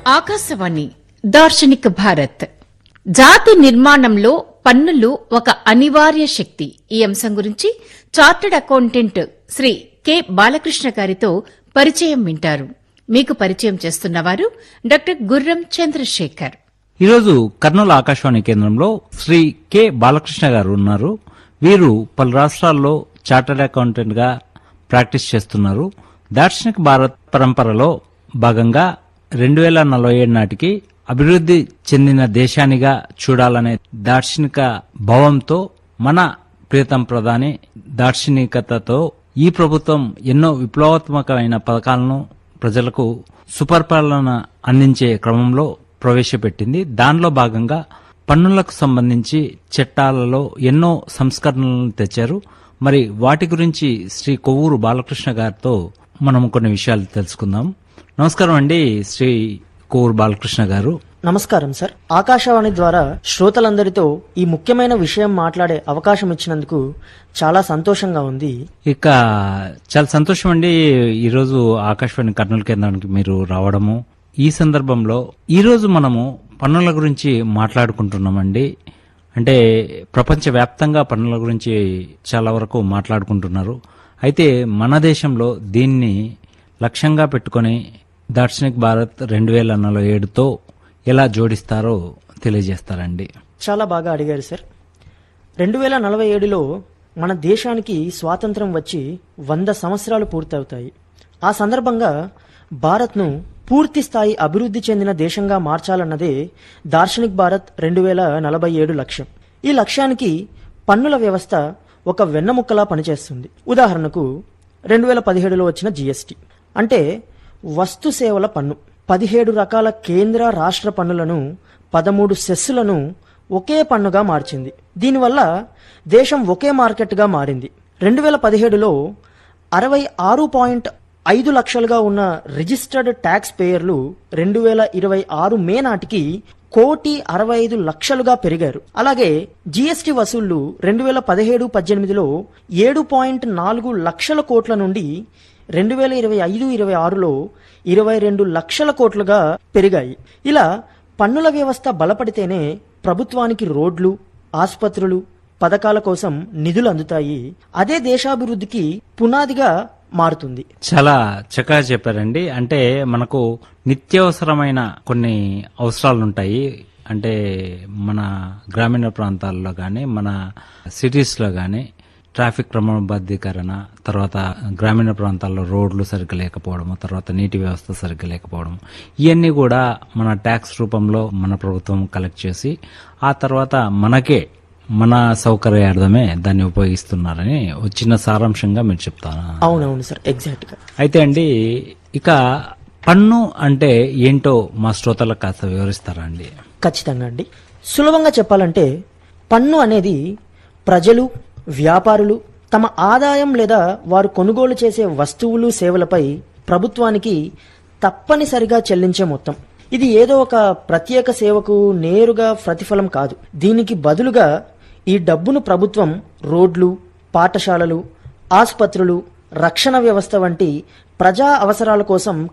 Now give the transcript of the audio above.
ఆకాశవాణి దార్శనిక భారత్ జాతి నిర్మాణంలో పన్నులు ఒక అనివార్య శక్తి ఈ అంశం గురించి chartered accountant Shri K Balakrishna గారితో పరిచయం వింటారు మీకు పరిచయం చేస్తున్నవారు డాక్టర్ గుర్రం చంద్రశేఖర్ ఈరోజు కర్నూలు ఆకాశవాణి కేంద్రంలో శ్రీ కె బాలకృష్ణ గారు ఉన్నారు వీరు పలు రాష్ట్రాల్లో చార్టర్డ్ అకౌంటెంట్ గా ప్రాక్టీస్ చేస్తున్నారు దార్శనిక భారత్ పరంపరలో భాగంగా రెండు వేల నలభై ఏడు నాటికి అభివృద్ధి చెందిన దేశానిగా చూడాలనే దార్శనిక భావంతో మన ప్రియతం ప్రధాని దార్శనికతతో ఈ ప్రభుత్వం ఎన్నో విప్లవాత్మకమైన పథకాలను ప్రజలకు సుపరిపాలన అందించే క్రమంలో ప్రవేశపెట్టింది దానిలో భాగంగా పన్నులకు సంబంధించి చట్టాలలో ఎన్నో సంస్కరణలను తెచ్చారు మరి వాటి గురించి శ్రీ కొవ్వూరు బాలకృష్ణ గారితో మనం కొన్ని విషయాలు తెలుసుకుందాం నమస్కారం అండి శ్రీ కొవ్వూరు బాలకృష్ణ గారు నమస్కారం సార్ ఆకాశవాణి ద్వారా శ్రోతలందరితో ఈ ముఖ్యమైన విషయం మాట్లాడే అవకాశం ఇచ్చినందుకు చాలా సంతోషంగా ఉంది ఇక చాలా సంతోషం అండి ఈరోజు ఆకాశవాణి కర్నూలు కేంద్రానికి మీరు రావడము ఈ సందర్భంలో ఈరోజు మనము పన్నుల గురించి మాట్లాడుకుంటున్నామండి అంటే ప్రపంచవ్యాప్తంగా పన్నుల గురించి చాలా వరకు మాట్లాడుకుంటున్నారు అయితే మన దేశంలో దీన్ని లక్ష్యంగా పెట్టుకొని దార్శనిక్ భారత్ రెండు వేల నలభై ఏడుతో ఎలా జోడిస్తారో తెలియజేస్తారండి చాలా బాగా అడిగారు సార్ రెండు వేల నలభై ఏడులో మన దేశానికి స్వాతంత్రం వచ్చి వంద సంవత్సరాలు పూర్తవుతాయి ఆ సందర్భంగా భారత్ను పూర్తి స్థాయి అభివృద్ధి చెందిన దేశంగా మార్చాలన్నదే దార్శనిక్ భారత్ రెండు వేల నలభై ఏడు లక్ష్యం ఈ లక్ష్యానికి పన్నుల వ్యవస్థ ఒక వెన్నముక్కలా పనిచేస్తుంది ఉదాహరణకు రెండు వేల పదిహేడులో వచ్చిన జీఎస్టీ అంటే వస్తు సేవల పన్ను పదిహేడు రకాల కేంద్ర రాష్ట్ర పన్నులను పదమూడు సెస్సులను ఒకే పన్నుగా మార్చింది దీనివల్ల దేశం ఒకే మార్కెట్గా మారింది రెండు వేల పదిహేడులో అరవై ఆరు పాయింట్ ఐదు లక్షలుగా ఉన్న రిజిస్టర్డ్ ట్యాక్స్ పేయర్లు రెండు వేల ఇరవై ఆరు మే నాటికి కోటి అరవై ఐదు లక్షలుగా పెరిగారు అలాగే జీఎస్టీ వసూళ్లు రెండు వేల పదిహేడు పద్దెనిమిదిలో ఏడు పాయింట్ నాలుగు లక్షల కోట్ల నుండి రెండు వేల ఇరవై ఐదు ఇరవై ఆరులో ఇరవై రెండు లక్షల కోట్లుగా పెరిగాయి ఇలా పన్నుల వ్యవస్థ బలపడితేనే ప్రభుత్వానికి రోడ్లు ఆసుపత్రులు పథకాల కోసం నిధులు అందుతాయి అదే దేశాభివృద్ధికి పునాదిగా మారుతుంది చాలా చక్కగా చెప్పారండి అంటే మనకు నిత్యావసరమైన కొన్ని అవసరాలు ఉంటాయి అంటే మన గ్రామీణ ప్రాంతాల్లో కానీ మన సిటీస్లో కానీ ట్రాఫిక్ క్రమబద్ధీకరణ తర్వాత గ్రామీణ ప్రాంతాల్లో రోడ్లు సరిగ్గా లేకపోవడం తర్వాత నీటి వ్యవస్థ సరిగ్గా లేకపోవడం ఇవన్నీ కూడా మన ట్యాక్స్ రూపంలో మన ప్రభుత్వం కలెక్ట్ చేసి ఆ తర్వాత మనకే మన సౌకర్యార్థమే దాన్ని ఉపయోగిస్తున్నారని ఒక చిన్న సారాంశంగా మీరు చెప్తాను అవునవును సార్ ఎగ్జాక్ట్ గా అయితే అండి ఇక పన్ను అంటే ఏంటో మా శ్రోతలకు కాస్త వివరిస్తారా అండి ఖచ్చితంగా అండి సులభంగా చెప్పాలంటే పన్ను అనేది ప్రజలు వ్యాపారులు తమ ఆదాయం లేదా వారు కొనుగోలు చేసే వస్తువులు సేవలపై ప్రభుత్వానికి తప్పనిసరిగా చెల్లించే మొత్తం ఇది ఏదో ఒక ప్రత్యేక సేవకు నేరుగా ప్రతిఫలం కాదు దీనికి బదులుగా ఈ డబ్బును ప్రభుత్వం రోడ్లు పాఠశాలలు ఆసుపత్రులు రక్షణ వ్యవస్థ వంటి ప్రజా అవసరాల కోసం